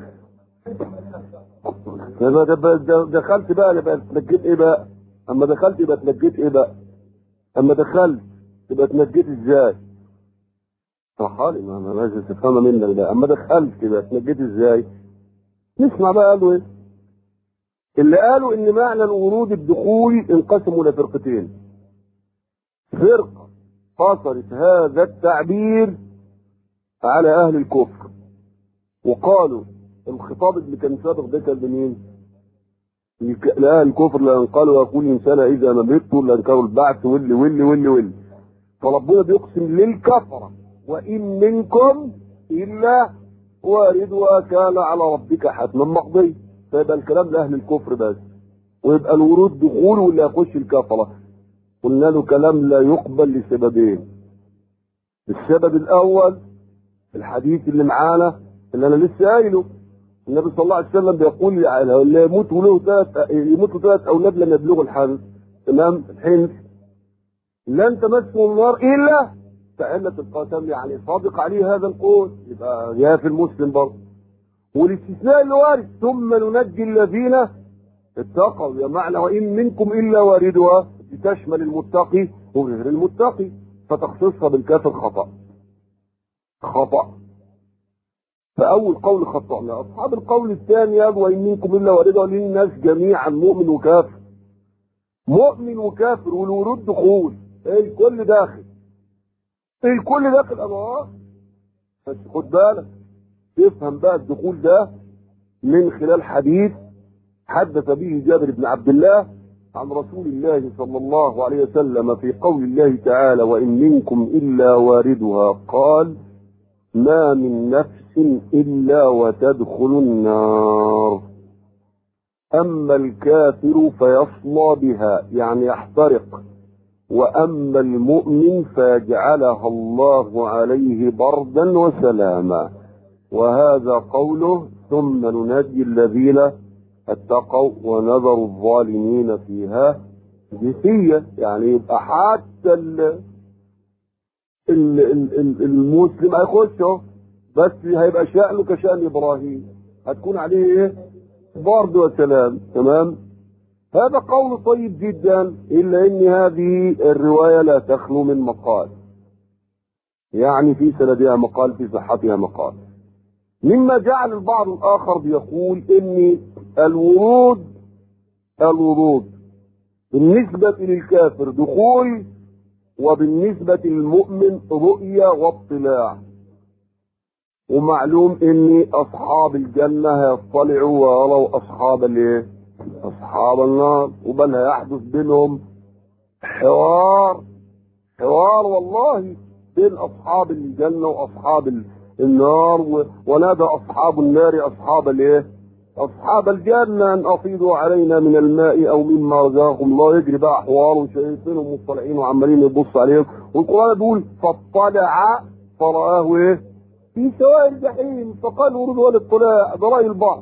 لما دخلت بقى يبقى اتنجيت ايه بقى اما دخلت يبقى اتنجيت ايه بقى اما دخلت يبقى اتنجيت ازاي صحالي ما انا لازم تفهمها منك ده اما دخلت يبقى اتنجيت ازاي نسمع بقى قالوا ايه اللي قالوا ان معنى الورود الدخول انقسموا لفرقتين فرقه قصرت هذا التعبير على اهل الكفر وقالوا الخطاب اللي كان سابق ده كان لمين؟ لأهل الكفر لأن قالوا يقول الإنسان إذا ما مت لأنكروا البعث واللي واللي واللي واللي فربنا بيقسم للكفرة وإن منكم إلا واردها كان على ربك حتما مقضي فيبقى الكلام لأهل الكفر بس ويبقى الورود دخول واللي يخش الكفرة قلنا له كلام لا يقبل لسببين السبب الأول الحديث اللي معانا اللي أنا لسه قايله النبي صلى الله عليه وسلم بيقول اللي يموت له ثلاث يموت ثلاث اولاد لم يبلغوا الحنث تمام الحنث لن تمسه النار الا فعلة القسم يعني صادق عليه هذا القول يبقى جاء في المسلم برضه والاستثناء اللي وارد ثم ننجي الذين اتقوا يا معنى وان منكم الا واردها لتشمل المتقي وغير المتقي فتخصصها بالكافر خطأ خطأ فأول قول خطأنا أصحاب القول الثاني يقول وإن منكم إلا واردها للناس جميعا مؤمن وكافر مؤمن وكافر والورود دخول الكل داخل الكل داخل أبواب بس خد بالك تفهم بقى الدخول ده من خلال حديث حدث به جابر بن عبد الله عن رسول الله صلى الله عليه وسلم في قول الله تعالى وإن منكم إلا واردها قال ما من نفس إلا وتدخل النار أما الكافر فيصلى بها يعني يحترق وأما المؤمن فيجعلها الله عليه بردا وسلاما وهذا قوله ثم ننجي الذين اتقوا ونذر الظالمين فيها جثية يعني يبقى حتى ال ال ال المسلم هيخشه بس هيبقى شأنه كشأن إبراهيم هتكون عليه إيه؟ برد وسلام تمام هذا قول طيب جدا إلا أن هذه الرواية لا تخلو من مقال يعني في سندها مقال في صحتها مقال مما جعل البعض الآخر بيقول إن الورود الورود بالنسبة للكافر دخول وبالنسبة للمؤمن رؤية واطلاع ومعلوم ان اصحاب الجنة هيطلعوا ويروا اصحاب الايه اصحاب النار وبل هيحدث بينهم حوار حوار والله بين اصحاب الجنة واصحاب النار ونادى اصحاب النار اصحاب الايه اصحاب الجنة ان افيضوا علينا من الماء او مما رزقكم الله يجري بقى حوار وشايفينهم مطلعين وعمالين يبص عليهم والقرآن بيقول فاطلع فرآه ايه في سواء الجحيم فقال ورود والاطلاع ده رأي البعض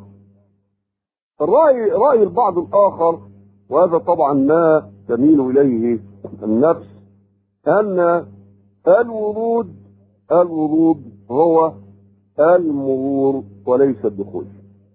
الرأي رأي البعض الآخر وهذا طبعا ما تميل إليه النفس أن الورود الورود هو المرور وليس الدخول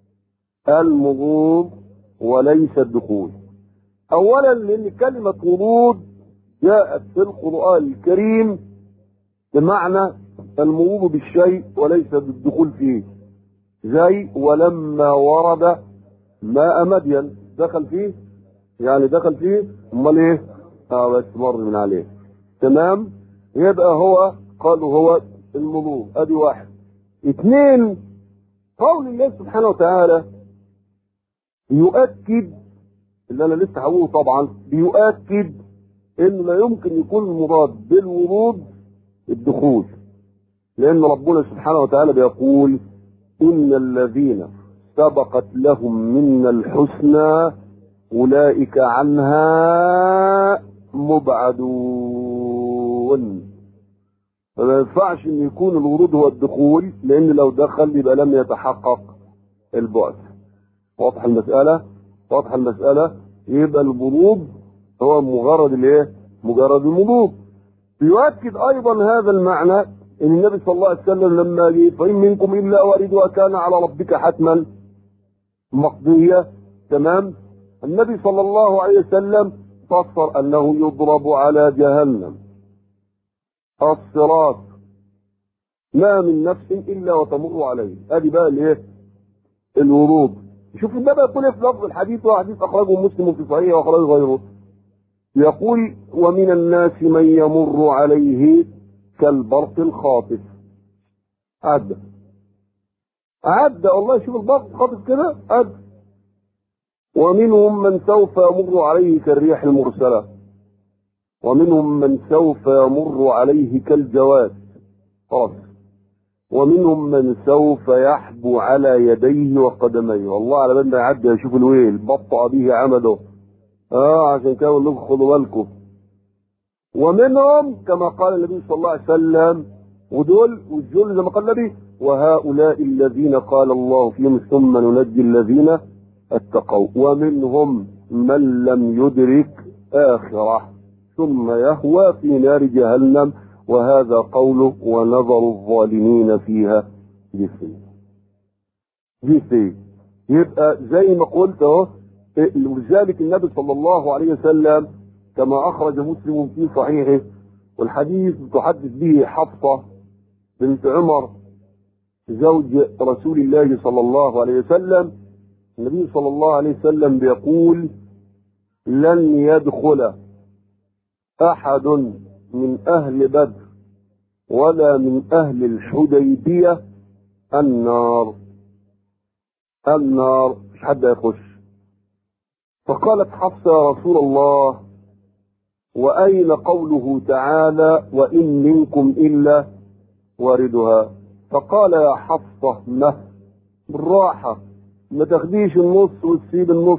المرور وليس الدخول أولا لأن كلمة ورود جاءت في القرآن الكريم بمعنى المرور بالشيء وليس بالدخول فيه زي ولما ورد ماء مدين دخل فيه يعني دخل فيه امال ايه اه بس مر من عليه تمام يبقى هو قالوا هو المضوب ادي واحد اثنين قول الله سبحانه وتعالى يؤكد اللي انا لسه هقوله طبعا بيؤكد انه لا يمكن يكون المراد بالورود الدخول لان ربنا سبحانه وتعالى بيقول ان الذين سبقت لهم منا الحسنى اولئك عنها مبعدون فما ينفعش ان يكون الورود هو الدخول لان لو دخل يبقى لم يتحقق البعد واضح المسألة واضح المسألة يبقى البروب هو مجرد الايه مجرد المضوب يؤكد ايضا هذا المعنى ان النبي صلى الله عليه وسلم لما جه فان منكم الا واردها كان على ربك حتما مقضية تمام النبي صلى الله عليه وسلم فسر انه يضرب على جهنم الصراط ما من نفس الا وتمر عليه ادي بقى الايه الورود شوف ده بقى يقول في لفظ الحديث وحديث اخرجه مسلم في صحيح واخرجه غيره يقول ومن الناس من يمر عليه كالبرق الخاطف عدى عدى والله شوف البرق الخاطف كده عدى ومنهم من سوف يمر عليه كالريح المرسله ومنهم من سوف يمر عليه كالجواد خلاص ومنهم من سوف يحبو على يديه وقدميه والله على بال ما يعدي يشوف الويل بطأ به عمده اه عشان كده بقول لكم خدوا بالكم ومنهم كما قال النبي صلى الله عليه وسلم ودول والجل زي ما قال النبي وهؤلاء الذين قال الله فيهم ثم ننجي الذين اتقوا ومنهم من لم يدرك آخره ثم يهوى في نار جهنم وهذا قوله ونظر الظالمين فيها جثيا جثيا يبقى زي ما قلت اهو لذلك النبي صلى الله عليه وسلم كما اخرج مسلم في صحيحه والحديث تحدث به حفصه بنت عمر زوج رسول الله صلى الله عليه وسلم النبي صلى الله عليه وسلم بيقول لن يدخل احد من اهل بدر ولا من اهل الحديبيه النار النار مش حد يخش فقالت حفصه يا رسول الله واين قوله تعالى وان منكم الا واردها فقال يا حفصه ما بالراحه ما تاخديش النص وتسيب النص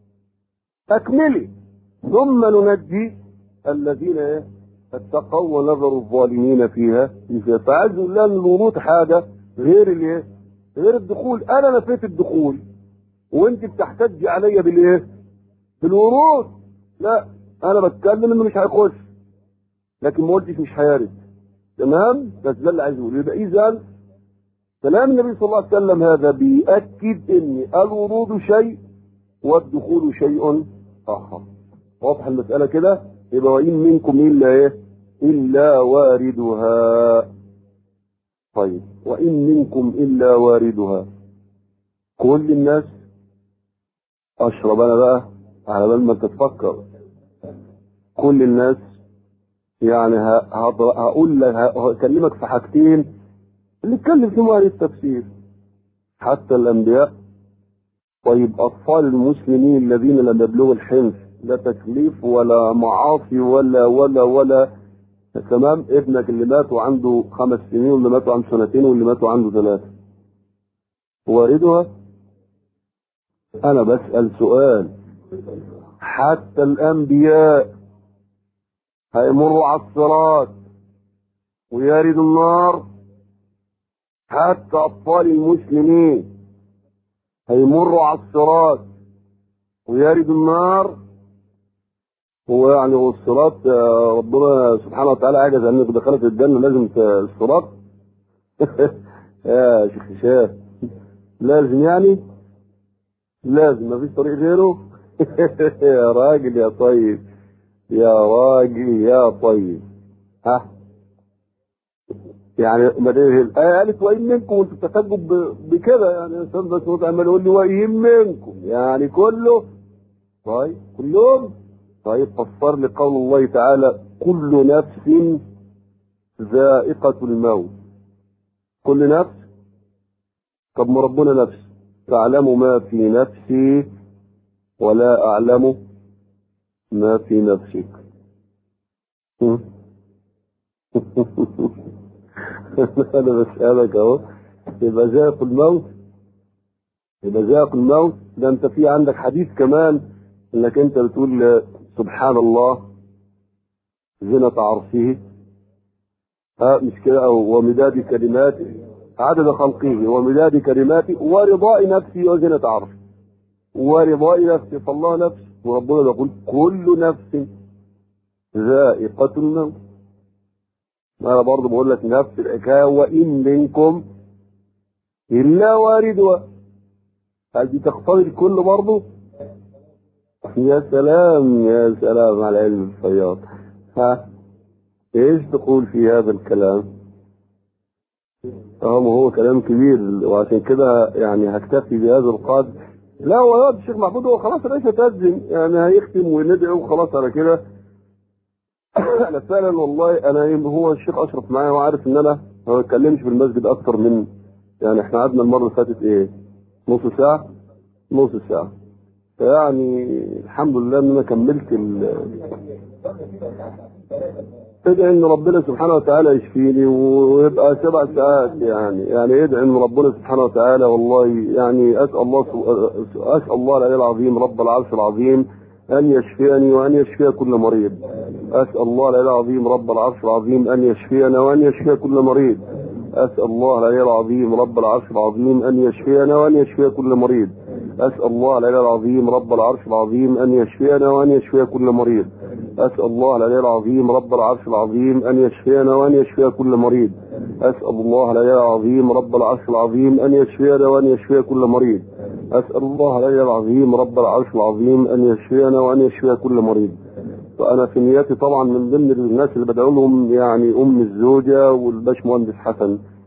اكملي ثم ننجي الذين ايه اتقوا ونظروا الظالمين فيها فعز الله ان الورود حاجه غير الايه غير الدخول انا نفيت الدخول وانت بتحتج عليا بالايه بالورود لا انا بتكلم انه مش هيخش لكن ما قلتش مش هيرد تمام بس ده اللي عايز اقوله يبقى اذا كلام النبي صلى الله عليه وسلم هذا بيأكد ان الورود شيء والدخول شيء اخر واضح المسألة كده يبقى وإن منكم إلا إيه إلا واردها طيب وإن منكم إلا واردها كل الناس أشرب أنا بقى على بال ما تتفكر كل الناس يعني هقول لك هكلمك في حاجتين اللي اتكلم فيهم اهل التفسير حتى الانبياء طيب اطفال المسلمين الذين لم يبلغوا الحنف لا تكليف ولا معاصي ولا ولا ولا تمام ابنك اللي مات وعنده خمس سنين واللي ماتوا عنده سنتين واللي ماتوا عنده ثلاثة واردها انا بسأل سؤال حتى الانبياء هيمروا على الصراط ويردوا النار حتى اطفال المسلمين هيمروا على الصراط ويردوا النار هو يعني هو الصراط ربنا سبحانه وتعالى عجز انك دخلت الجنه لازم الصراط يا شيخ هشام لازم يعني لازم ما فيش طريق غيره يا راجل يا طيب يا راجل يا طيب ها يعني ما الآية قالت وإن منكم وانتم بتتجب بكده يعني الإنسان بس عمال يقول لي وإن منكم يعني كله طيب كلهم طيب فسر لي قول الله تعالى كل نفس ذائقة الموت كل نفس طب ما ربنا نفس تعلم ما في نفسي ولا أعلم ما في نفسك هم؟ أنا بسألك أهو يبقى ذاق الموت يبقى ذاق الموت ده أنت في عندك حديث كمان إنك أنت بتقول سبحان الله زنة عرشه ها مش كده أو ومداد كلماته عدد خلقه ومداد كلماته ورضاء نفسه وزنة عرشه ورضاء نفسه فالله نفس وربنا يقول كل نفس ذائقة الموت أنا برضه بقول لك نفس الحكاية وإن منكم إلا واردها هل دي تقتضي الكل برضه؟ يا سلام يا سلام على علم الفياض ها ايش تقول في هذا الكلام؟ اه ما هو كلام كبير وعشان كده يعني هكتفي بهذا القدر لا هو يقعد الشيخ محمود هو خلاص الرئيس هتأذن يعني هيختم وندعو وخلاص على كده انا فعلا والله انا هو الشيخ اشرف معايا وعارف ان انا ما بتكلمش في المسجد اكتر من يعني احنا قعدنا المره اللي فاتت ايه نص ساعه نص ساعه يعني الحمد لله ان انا كملت ال ادعي ان ربنا سبحانه وتعالى يشفيني ويبقى سبع ساعات يعني يعني ادعي ان ربنا سبحانه وتعالى والله يعني اسال الله اسال الله العلي العظيم رب العرش العظيم ان يشفيني وان يشفي كل مريض اسال الله العلي العظيم رب العرش العظيم ان يشفينا وان يشفي كل مريض اسال الله العلي العظيم رب العرش العظيم ان يشفينا وان يشفي كل مريض اسال الله العلي العظيم رب العرش العظيم ان يشفينا وان يشفي كل مريض أسأل الله العلي العظيم رب العرش العظيم أن يشفينا وأن يشفي كل مريض أسأل الله العلي العظيم رب العرش العظيم أن يشفينا وأن يشفي كل مريض أسأل الله العلي العظيم رب العرش العظيم أن يشفينا وأن يشفي كل مريض فأنا في نياتي طبعا من ضمن الناس اللي بدعو لهم يعني أم الزوجة والباش مهندس حسن